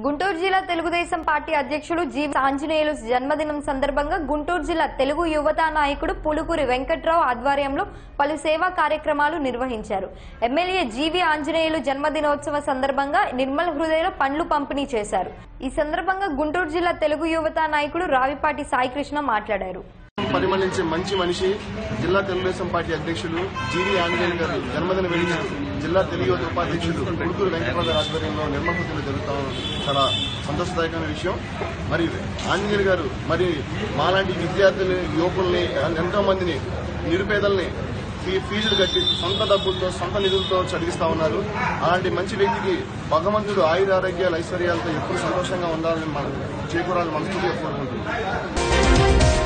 గుంటూరు జిల్లా తెలుగుదేశం పార్టీ అధ్యక్షుడు జి ఆంజనేయులు జన్మదినం సందర్భంగా గుంటూరు జిల్లా తెలుగు యువతా నాయకుడు పులుకూరి వెంకట్రావు ఆధ్వర్యంలో పలు సేవా కార్యక్రమాలు నిర్వహించారు ఎమ్మెల్యే జీవి ఆంజనేయులు జన్మదినోత్సవ సందర్భంగా నిర్మల్ హృదయలో పండ్లు పంపిణీ చేశారు ఈ సందర్భంగా గుంటూరు జిల్లా తెలుగు యువతా నాయకుడు రావిపాటి సాయికృష్ణ మాట్లాడారు పరిమళించే మంచి మనిషి జిల్లా తెలుగుదేశం పార్టీ అధ్యక్షులు జీవి ఆంజనేయులు గారు జన్మదిన వేడుకలు జిల్లా తెలుగు యువత ఉపాధ్యక్షులు పుడుకూరు వెంకటరావు గారి ఆధ్వర్యంలో నిర్మహతులు జరుగుతాం చాలా సంతోషదాయకమైన విషయం మరి ఆంజనేయులు గారు మరి మాలాంటి విద్యార్థుల్ని యువకుల్ని ఎంతో మందిని నిరుపేదల్ని ఫీ- ఫీజులు కట్టి సొంత డబ్బులతో సొంత నిధులతో చదివిస్తా ఉన్నారు అలాంటి మంచి వ్యక్తికి భగవంతుడు ఆయురారోగ్యాలు ఐశ్వర్యాలతో ఎప్పుడు సంతోషంగా ఉండాలని మనం చేకూరాలని మనస్ఫూర్తిగా కోరుకుంటున్నాం